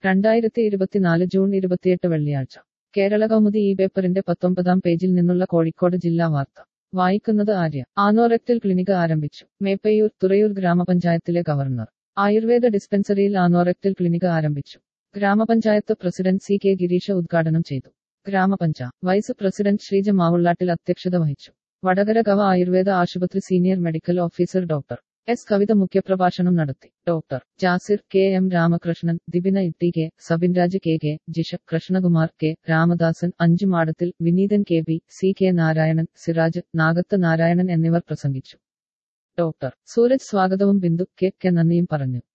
രണ്ടായിരത്തി ഇരുപത്തിനാല് ജൂൺ ഇരുപത്തിയെട്ട് വെള്ളിയാഴ്ച കേരള കൗമുദി ഈ പേപ്പറിന്റെ പത്തൊമ്പതാം പേജിൽ നിന്നുള്ള കോഴിക്കോട് ജില്ലാ വാർത്ത വായിക്കുന്നത് ആര്യ ആനോറക്ടൽ ക്ലിനിക് ആരംഭിച്ചു മേപ്പയൂർ തുറയൂർ ഗ്രാമപഞ്ചായത്തിലെ ഗവർണർ ആയുർവേദ ഡിസ്പെൻസറിയിൽ ആനോറക്ടൽ ക്ലിനിക് ആരംഭിച്ചു ഗ്രാമപഞ്ചായത്ത് പ്രസിഡന്റ് സി കെ ഗിരീഷ ഉദ്ഘാടനം ചെയ്തു ഗ്രാമപഞ്ച വൈസ് പ്രസിഡന്റ് ശ്രീജ മാവുള്ളാട്ടിൽ അധ്യക്ഷത വഹിച്ചു വടകര ഗവ ആയുർവേദ ആശുപത്രി senior medical officer doctor S Kavitha മുഖ്യപ്രഭാഷണം നടത്തി doctor Jasir K M Ramakrishnan Dibina Itty K Sabinraj K K Jisha Krishnakumar K Ramadasan Anchumadathil Vineethan K B C K Narayanan Siraj Nagath Narayanan എന്നിവർ പ്രസംഗിച്ചു ഡോക്ടർ സൂരജ് സ്വാഗതവും ബിന്ദു കെ കെ നന്ദിയും പറഞ്ഞു